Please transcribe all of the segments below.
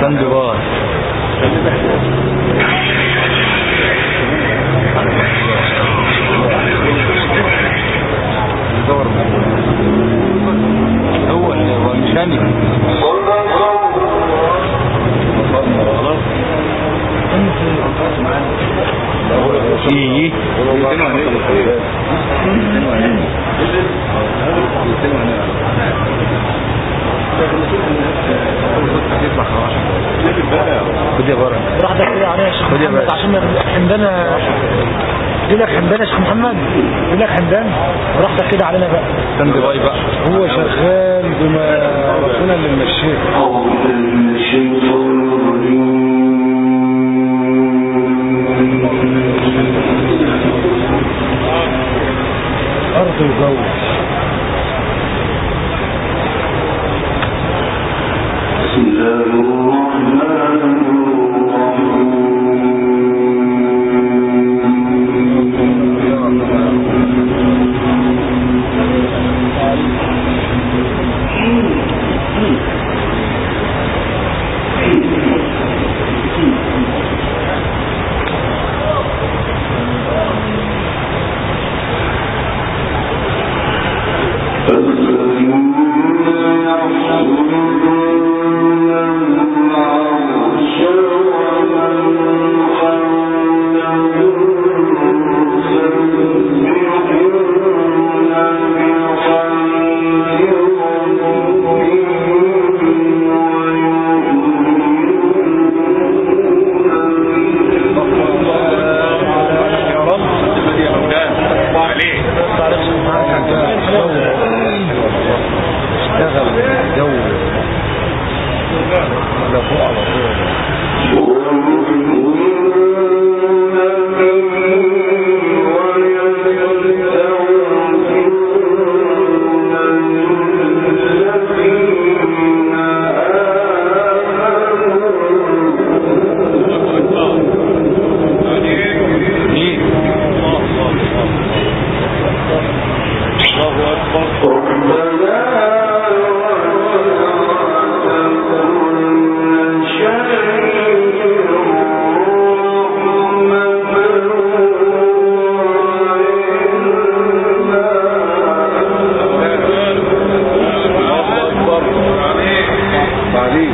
ستاند باي هو اللي هو مش انا ايه خد يا برا براحتك كده عليها يا شيخ خد يا محمد باشا. عشان حمدان يجيب لك حمدان يا شيخ محمد يجيب لك حمدان براحتك كده علينا بقى ستاند باي بقى هو شغال بما ربنا اللي ممشيه أرض وجو اشتغل جو على فوق على طول بعدين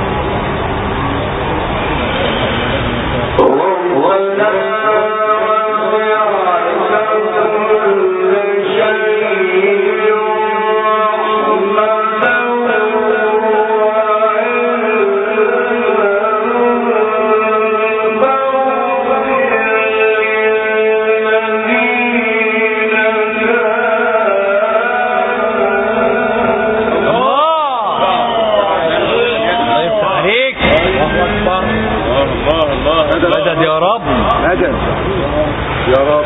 الله يفتح عليك الله الله مدد يا رب مدد يا رب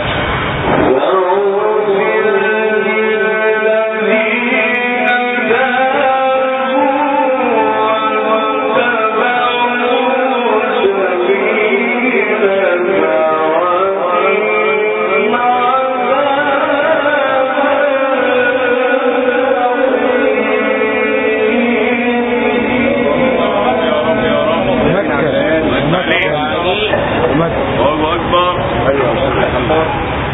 الله اكبر ايوه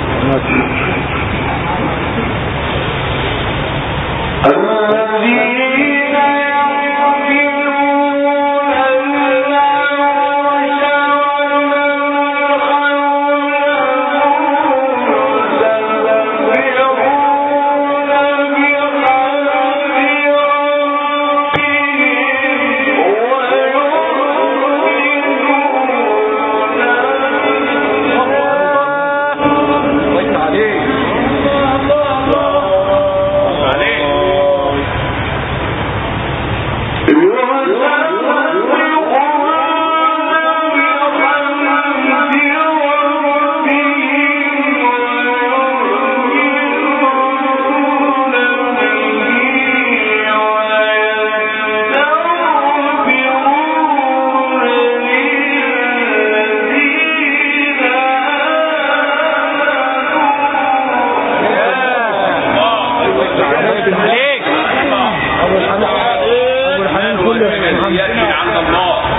الله عليك عليك عليك ابو الحنان ابو الحنان كله يا شيخ محمد يأتي عند الله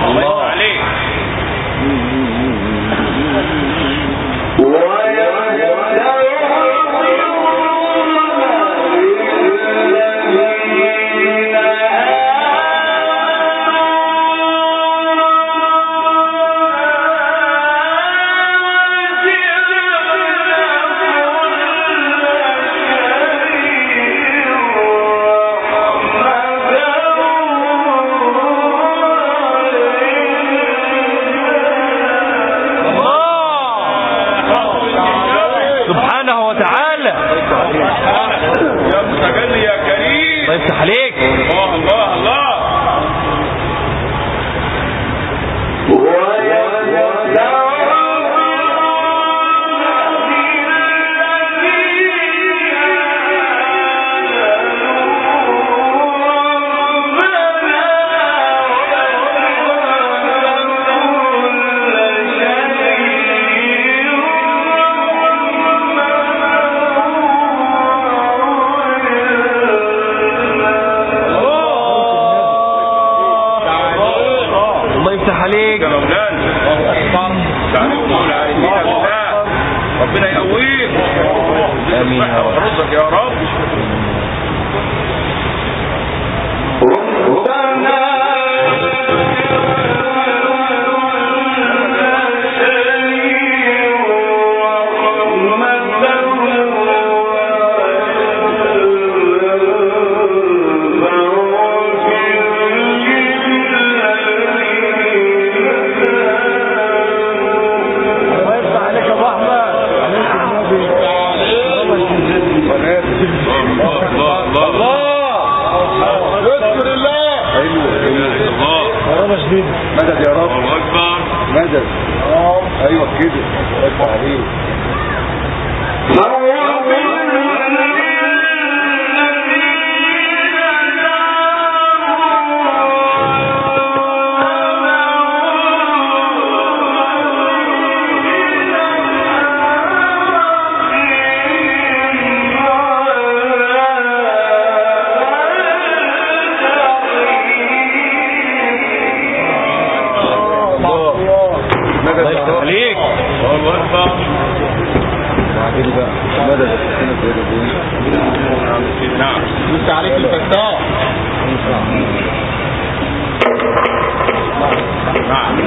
يفتح عليك يا مولانا يعني قول عارفين بالله ربنا يقويك آمين يا رب. ويحفظك يا رب الله يفتح عليك يا ابو احمد اذكر الله ايوه غرابه شديده مدد يا رب مدد ايوه كده ارفع عليك مدد يا رب عليك بعدين بقى مدد السنة زيادة دي نعم انت عليك الفتاح نعم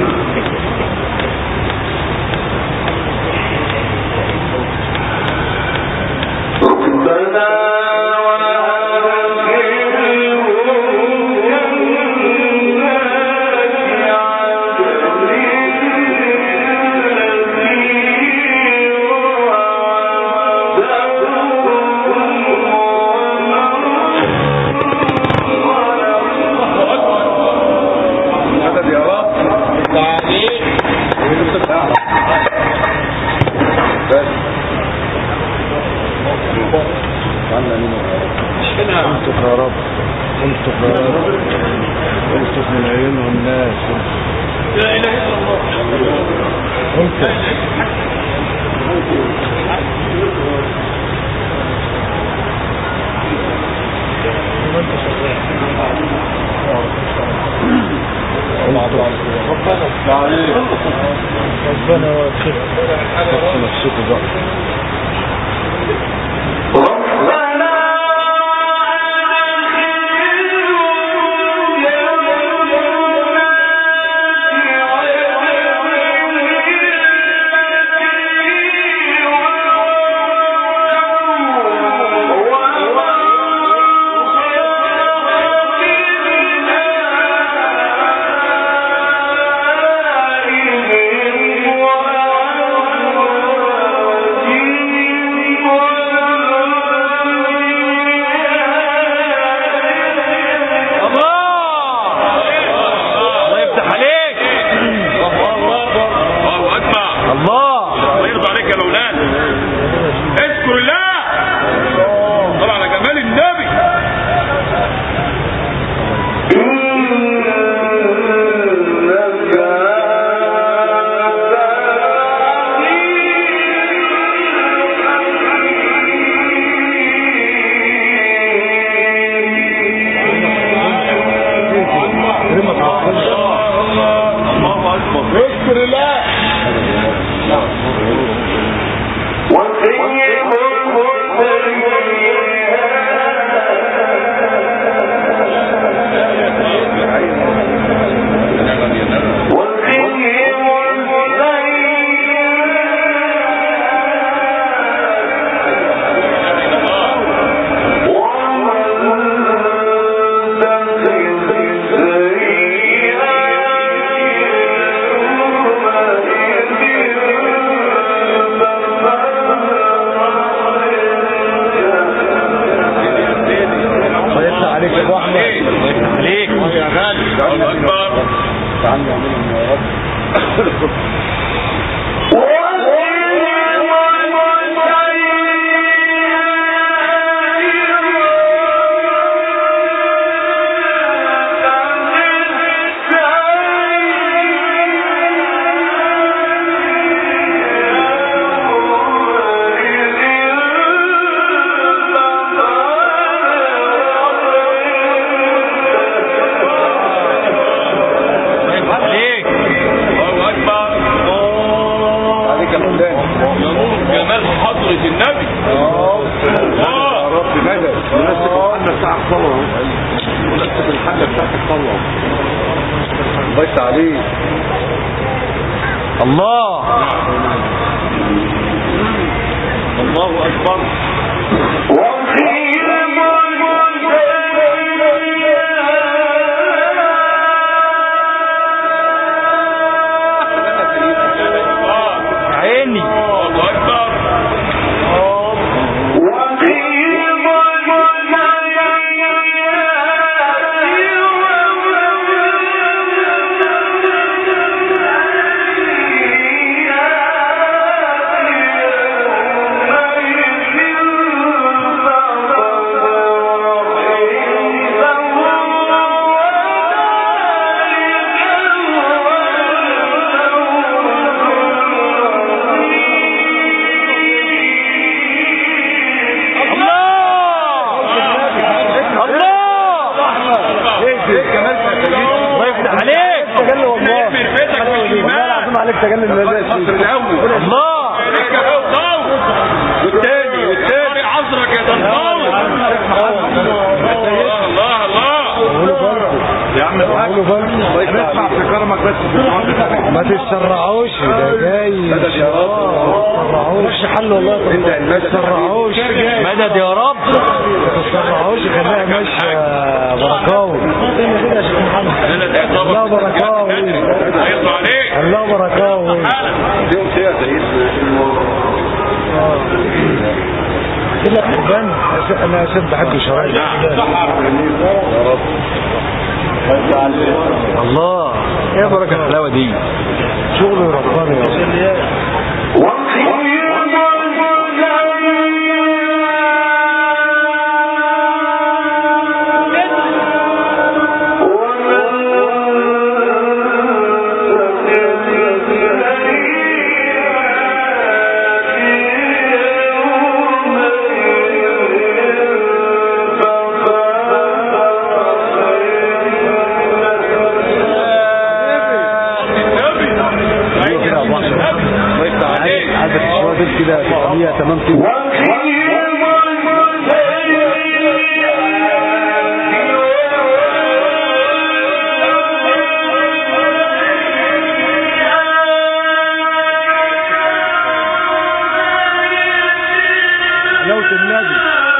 مدد يا رب بس عنا مين يا رب انتك يا رب انتك يا رب انتك من عيونهم الناس لا اله الا الله انت ربنا يوفقك خف نفسكم بقى الله يفتح عليك الله اكبر الله الله يرضى عليك يا مولانا اذكر الله طلع على جمال النبي الله اكبر اذكر الله الله يفتح عليك يا ابو احمد عليك يا غالي الله اكبر تعالى نعملهم يا رب الله يفتح عليك يا مولانا ينور جمال حضرة النبي يا الله رب مدد مناسب الحلة بتاع الصلاة مناسب الحلة بتاعت الصلاة الله يفتح عليك الله الله اكبر الله عيني الله اكبر الله يفتح عليك تجلى والله من بيتك والله بالايمان العظيم عليك تجلى الحصر المزاج الاول الله عليك يا طنطاوي والتاني والتاني طارق عصرك يا طنطاوي الله الله الله يا عم الحاج الله يفتح في كرمك بس ما تتسرعوش ده جاي مدد يا رب تسرعوش حل والله انت المدد تسرعوش مدد يا رب ما تسرعوش خليها ماشيه بركاوي كده يا شيخ محمد انا تعتبر الله بركاوي هيطلع عليك الله بركاوي يوم فيها زي كده حبان انا اسف بحب شرايط الله ايه بركه الحلاوه دي شغل ربنا يا رب النبي عايز النبي الله يفتح عليك عايزك الشوية دول كده تخليها تمام كده حلاوة النبي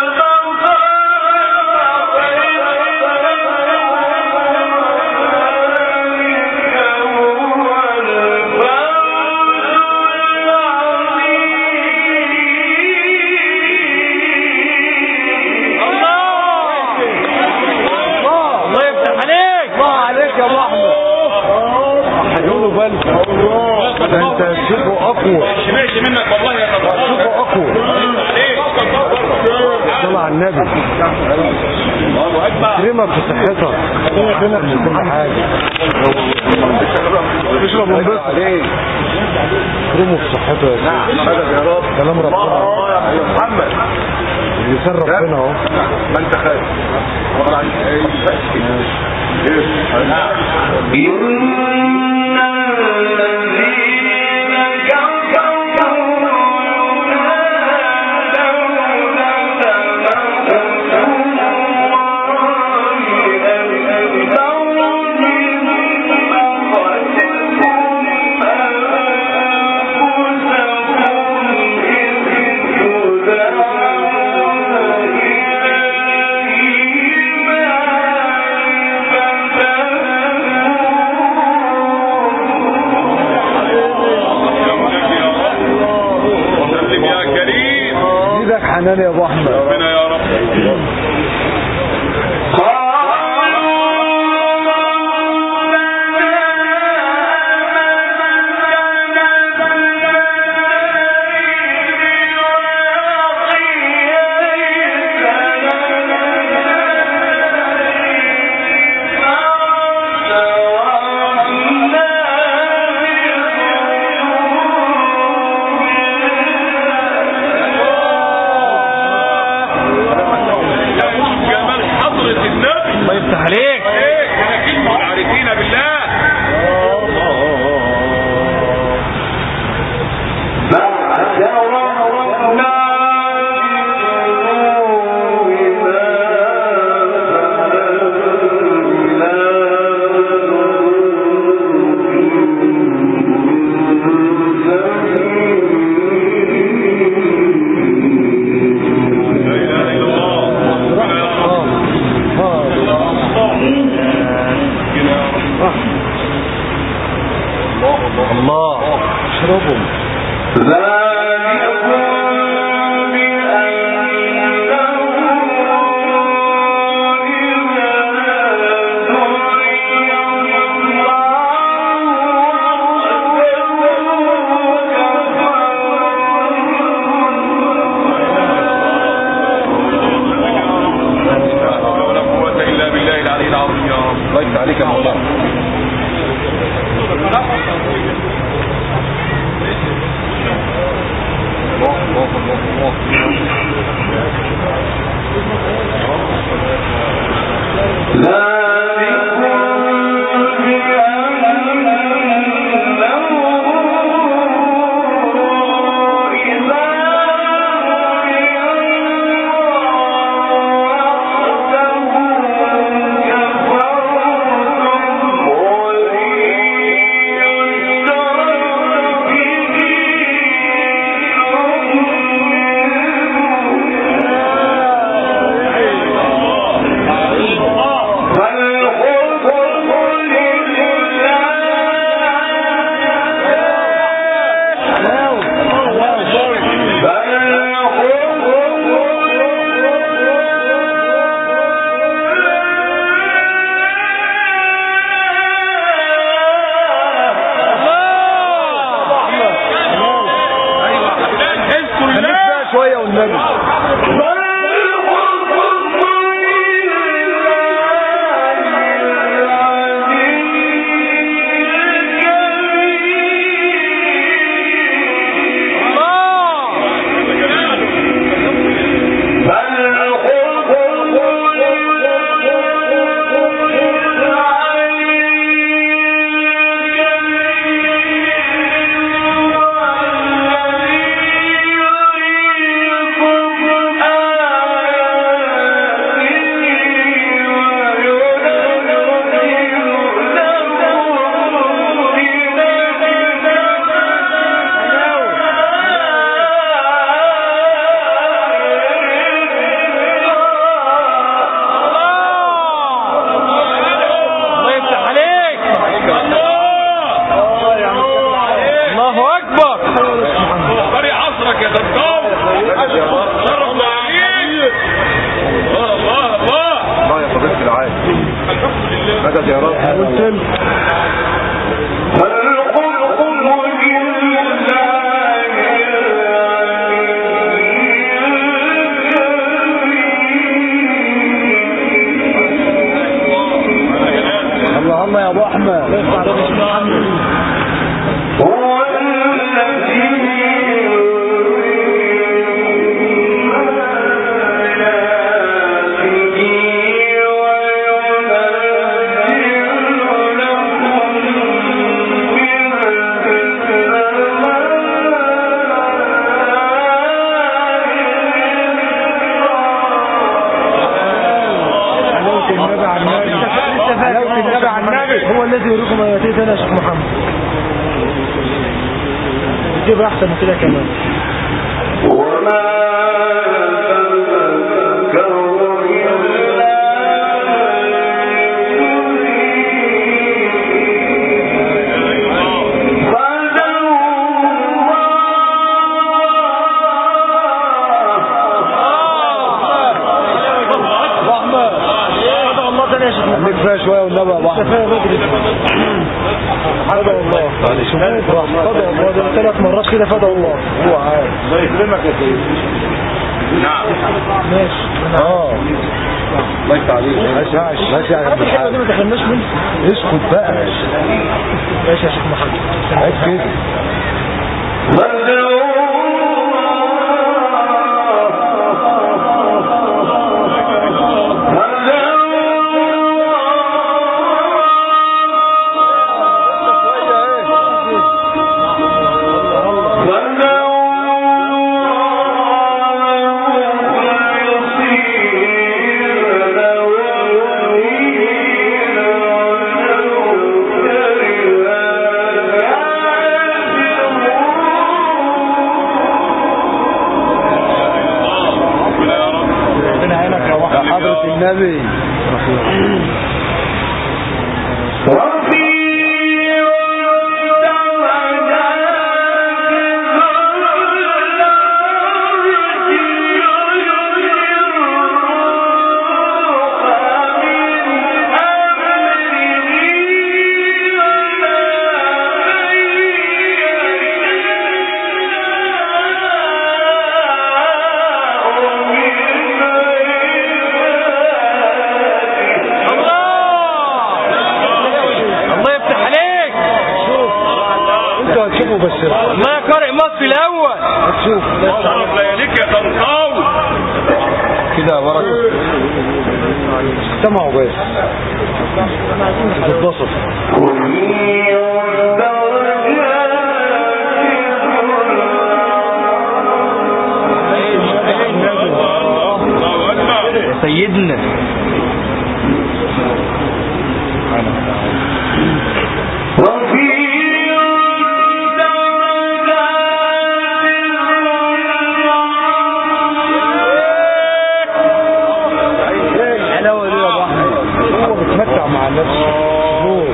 الله يفتح عليك الله عليك يا ابو احمد هيقولوا بالك ده انت تشوفه اقوى ماشي منك والله يا طنطاوي تشوفه اقوى عليك صلى على النبي الله اكبر كريمة في صحتك كريمة من كل حاجة اشرب وانبسط عليك كريمه في صحته يا سيدي مدد يا رب كلام ربنا الله يا محمد لسان ربنا اهو ما انت خايف والله عايز ايه وسلم يا كريم ايدك حنان يا ابو احمد ربنا يا رب الله اشربهم لا حول ولا قوة إلا بالله العلي العظيم يا رب الله يفتح عليك يا مولانا الله الله الله الله اذكر خليك الله بقى شويه والنبي الله يفتح عليك الله اكبر طري عصرك يا دكتور شرف معاليك الله الله الله الله يا فضيله العالم الحمد لله مدد يا رب اللهم يا ابو احمد حلاوة النبي على النبي حلاوة النبي على النبي هو الذي يريكم اياتيه انا يا شيخ محمد جيب احسن من كده كمان رحمة هذا الله تاني يا شيخ محمد خليك فيها شوية والنبي يا ابو احمد هذا الله فدى الله ده ثلاث مرات كده فدى الله هو عارف الله يكرمك يا سيدي نعم ماشي اه الله يفتح عليك ماشي ماشي ماشي يا عم الحاج ما دخلناش منه اسكت بقى ماشي يا شيخ محمد عيب كده ربنا يعينك يا واحد حضرة النبي وفي مبشرة الله يا قارئ مصر الاول هتشوف شرف لياليك يا طنطاوي كده يا بركة استمعوا بس تتبسط الله اكبر يا سيدنا الحلاوة دي يا ابو احمد هو بيتمتع مع نفسه هو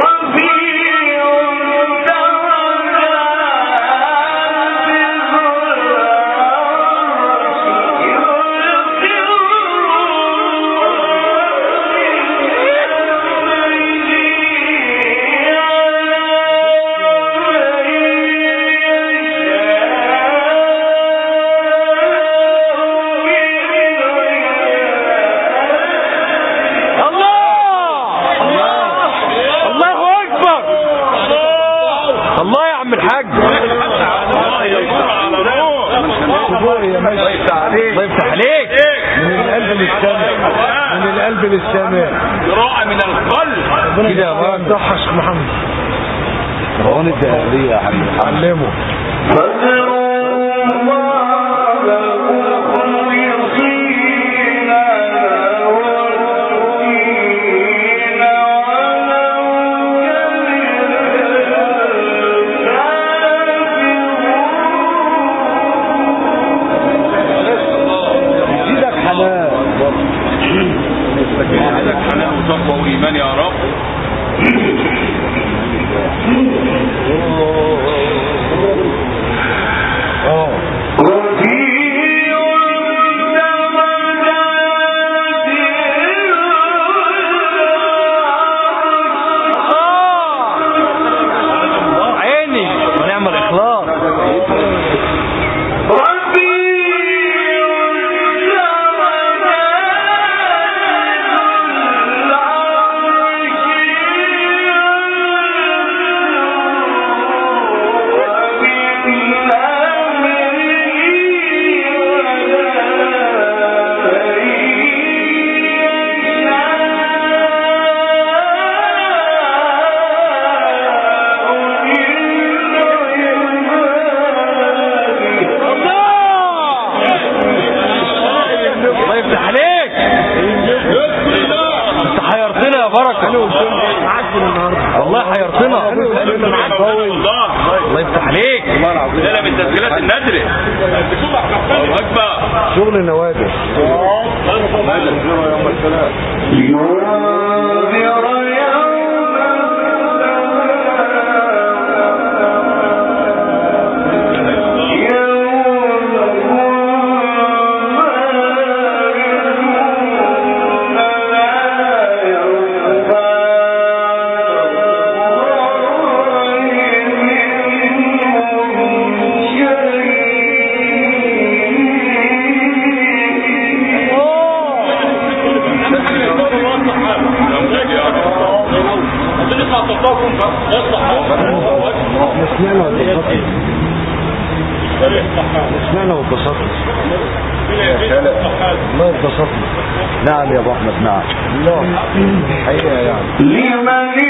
الله اكبر الله يا عم الحاج الله ينور على نور هو يا ماشي الله يفتح عليك من القلب للسماء من القلب للسماء قراءة من القلب كده يا بركة صح يا شيخ محمد روان الدهرية يا حبيبي علمه ايدك حلال عندك حنان وتقوى وايمان يا رب اه عيني ونعم الاخلاص الله يفتح عليك انت حيرتنا يا بركه والله حيرتنا الله يفتح عليك ده من تسجيلات الندرة الله اكبر شغل نوادر احنا سمعنا واتبسطنا سمعنا واتبسطنا والله اتبسطنا نعم يا ابو احمد نعم الله حقيقة يعني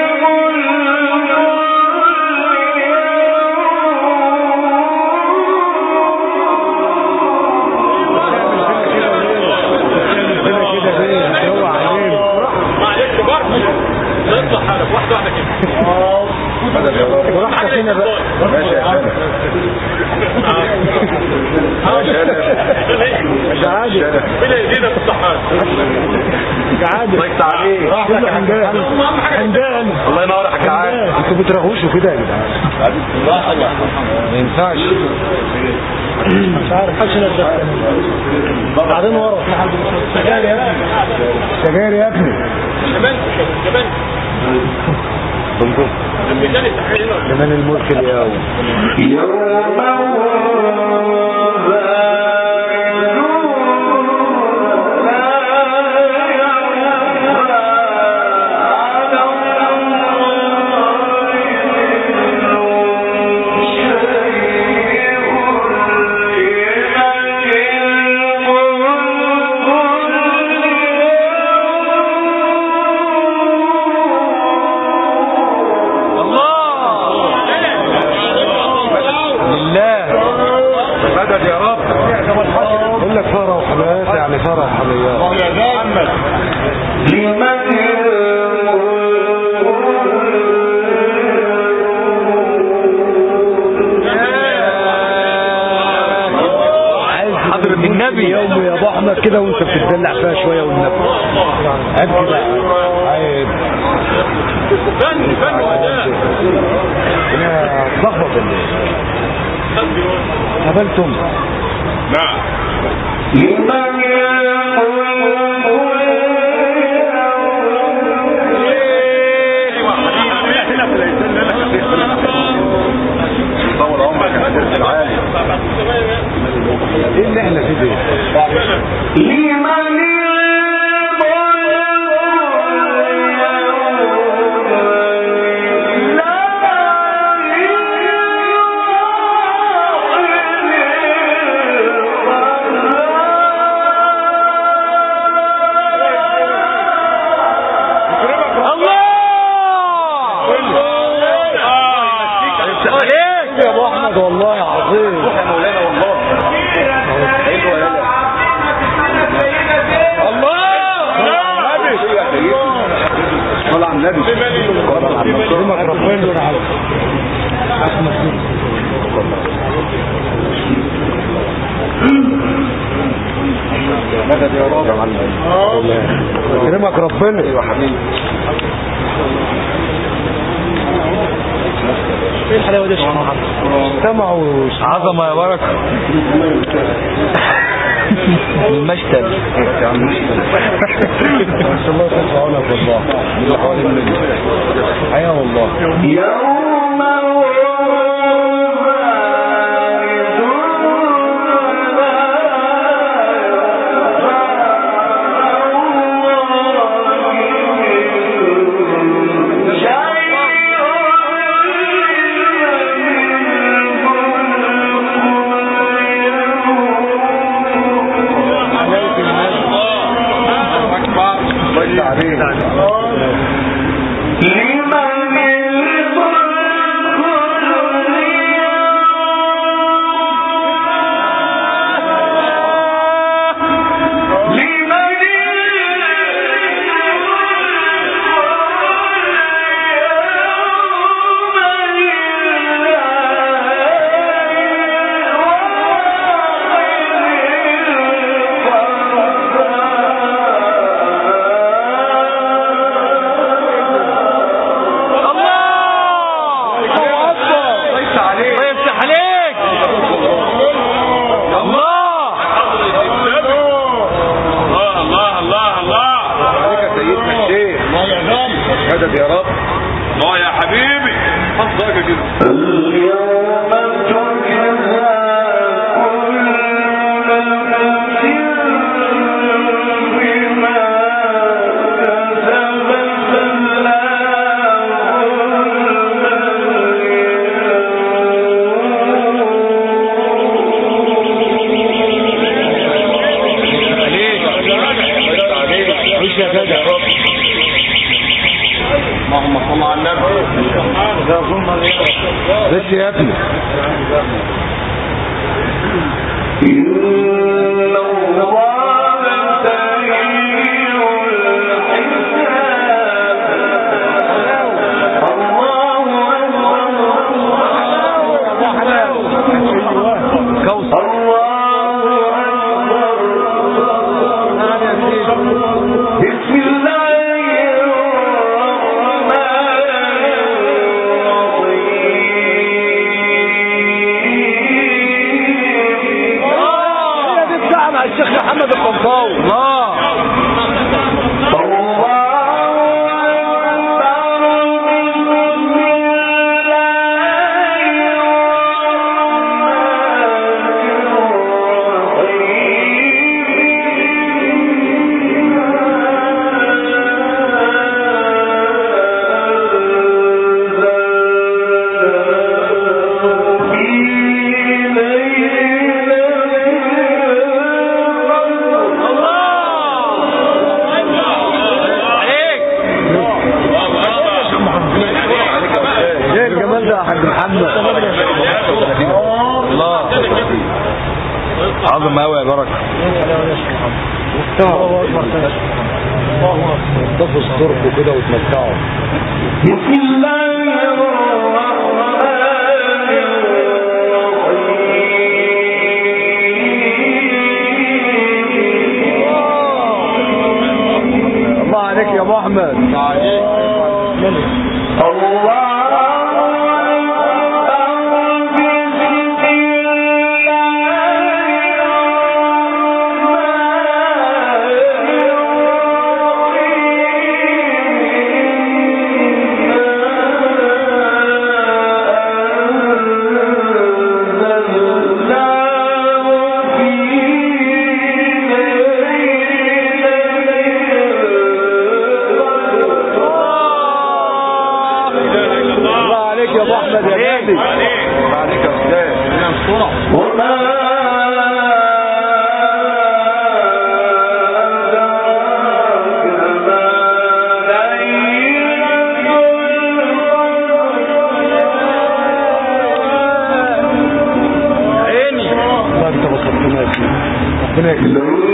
كده كده ليه هتروق علينا معلش برضه نطلع حالك واحده واحده كده وراحتك هنا بقى ماشي يا مش عادي مين يدينا في الصحات مش عادي الله يفتح عليك راحتك حمدان حمدان الله ينورك يا عم انتوا بترغوشوا كده يا جدعان ما ينفعش مش عارف حاجه نتدخل بعدين ورا سجاير يا ابني سجاير يا ابني كمان كمان بنقول الميزان التحرير هنا لمن الملك اليوم والنبي يوم يا ابو احمد كده وانت بتدلع فيها شويه والنبي عيب كده عيب فن فن واداء انا اتلخبط ولا ايه؟ قابلتم نعم طول عمرك يا حضرتك العالي ايه اللي احنا فيه ده؟ عليك يا ابو احمد والله عظيم يا مولانا والله حلو يا لا صلى على النبي كرمك ربنا وانا عارف احمد مدد يا رب كرمك ربنا ايوه حبيبي ايه الحلاوه دي يا شيخ محمد سمعوا عظمه يا بركه المشتل ما شاء الله يكون عونك والله اللي حوالين منك حياه والله الله يفتح عليك الله يفتح عليك الله يفتح عليك الله الله الله الله الله عليك يا سيدنا الشيخ مدد يا رب الله يا حبيبي حظك كده عيش يا جدع اللهم صل على النبي بس يا ابني كوثر هي دي الساعه مع الشيخ محمد القنطاوي الله عليك ايه الجمال ده يا حاج محمد الله عظمه قوي يا بركه الله اكبر تنضفوا صدوركم كده وتمتعوا الله عليك يا ابو احمد يا غالي عليك يا استاذ عيني الله انت بسطتنا يا سيدي ربنا يخليك